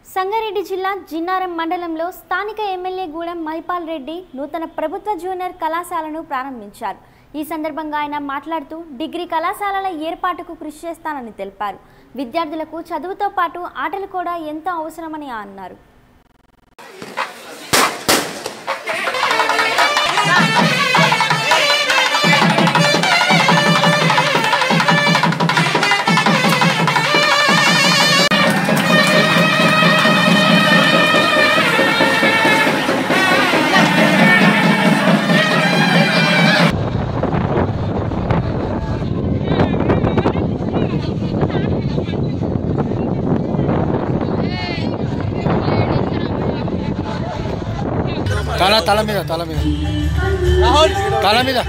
సంగారెడ్డి జిల్లా జిన్నారం మండలంలో స్థానిక ఎమ్మెల్యే గూడెం మహిపాల్ రెడ్డి నూతన ప్రభుత్వ జూనియర్ కళాశాలను ప్రారంభించారు ఈ సందర్భంగా ఆయన మాట్లాడుతూ డిగ్రీ కళాశాలల ఏర్పాటుకు కృషి చేస్తానని తెలిపారు విద్యార్థులకు చదువుతో పాటు ఆటలు కూడా ఎంతో అవసరమని అన్నారు తల తల మీద తల మీద తల మీద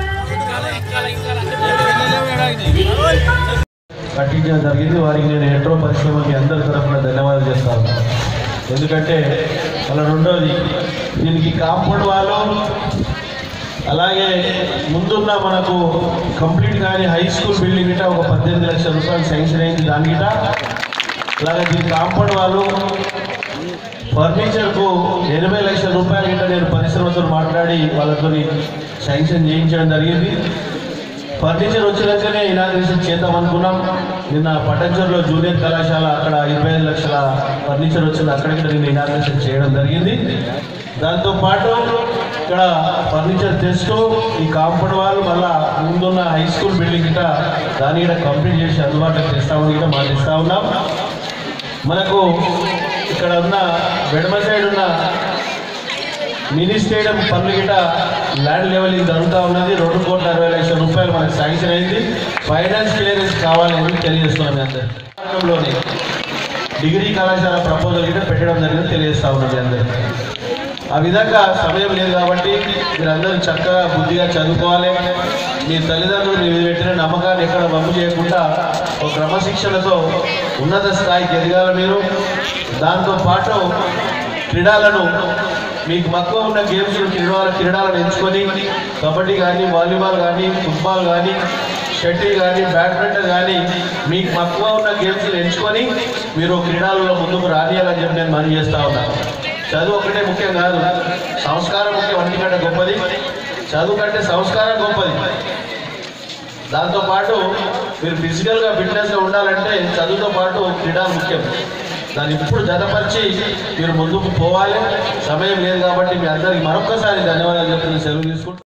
కట్టించడం జరిగింది వారికి నేను ఎట్రో పరిశ్రమకి అందరి తరఫున ధన్యవాదాలు చేస్తాను ఎందుకంటే వాళ్ళ రెండోది దీనికి కాంపౌండ్ వాళ్ళు అలాగే ముందున్న మనకు కంప్లీట్ కానీ హై స్కూల్ బిల్డింగ్ గిట ఒక పద్దెనిమిది లక్షల రూపాయలు శాంక్షన్ అయింది దాని గిట అలాగే దీని కాంపౌండ్ వాళ్ళు ఫర్నిచర్కు ఎనభై లక్షల రూపాయల గిట్ట నేను పరిశ్రమతో మాట్లాడి వాళ్ళతో శాంక్షన్ చేయించడం జరిగింది ఫర్నిచర్ వచ్చినాకనే ఇనాగ్రేషన్ చేద్దాం అనుకున్నాం నిన్న పట్టంచర్లో జూనియర్ కళాశాల అక్కడ ఇరవై ఐదు లక్షల ఫర్నిచర్ వచ్చింది అక్కడికి నేను ఇనాగ్రేషన్ చేయడం జరిగింది దాంతో పాటు ఇక్కడ ఫర్నిచర్ తెస్తూ ఈ కాంపౌండ్ వాళ్ళు మళ్ళా ముందున్న హై స్కూల్ బిల్డింగ్ గిట్ట దాన్ని కూడా కంప్లీట్ చేసి అందుబాటులోకి తెస్తామని కూడా మాటిస్తా ఉన్నాం మనకు ఇక్కడ ఉన్న వెడమ సైడ్ ఉన్న మినీ స్టేడియం పనులు గిట ల్యాండ్ లెవెలింగ్ జరుగుతూ ఉన్నది రెండు కోట్ల అరవై లక్షల రూపాయలు మనకు శాంక్షన్ అయింది ఫైనాన్స్ క్లియరెన్స్ కావాలని తెలియజేస్తున్నాం మీ అందరిలోని డిగ్రీ కళాశాల ప్రపోజల్ గిట పెట్టడం జరిగింది తెలియజేస్తా ఉన్నది అందరూ ఆ విధంగా సమయం లేదు కాబట్టి మీరందరూ చక్కగా బుద్ధిగా చదువుకోవాలి మీ తల్లిదండ్రులు మీ మీద పెట్టిన నమ్మకాన్ని ఎక్కడ వమ్ము చేయకుండా ఒక క్రమశిక్షణతో ఉన్నత స్థాయికి ఎదగాల మీరు దాంతో పాటు క్రీడలను మీకు మక్కువ ఉన్న గేమ్స్ క్రీడల క్రీడలను ఎంచుకొని కబడ్డీ కానీ వాలీబాల్ కానీ ఫుట్బాల్ కానీ షటిల్ కానీ బ్యాడ్మింటన్ కానీ మీకు మక్కువ ఉన్న గేమ్స్ ఎంచుకొని మీరు క్రీడలలో ముందుకు రానియాలని చెప్పి నేను మనవి చేస్తా ఉన్నాను చదువు ఒకటే ముఖ్యం కాదు సంస్కారం ముఖ్యం అన్నికంటే గొప్పది చదువు కంటే సంస్కారం గొప్పది దాంతో పాటు మీరు ఫిజికల్గా ఫిట్నెస్గా ఉండాలంటే చదువుతో పాటు క్రీడా ముఖ్యం దాన్ని ఇప్పుడు జతపరిచి మీరు ముందుకు పోవాలి సమయం లేదు కాబట్టి మీ అందరికి మరొక్కసారి ధన్యవాదాలు చెప్తున్న సెలవు తీసుకుంటూ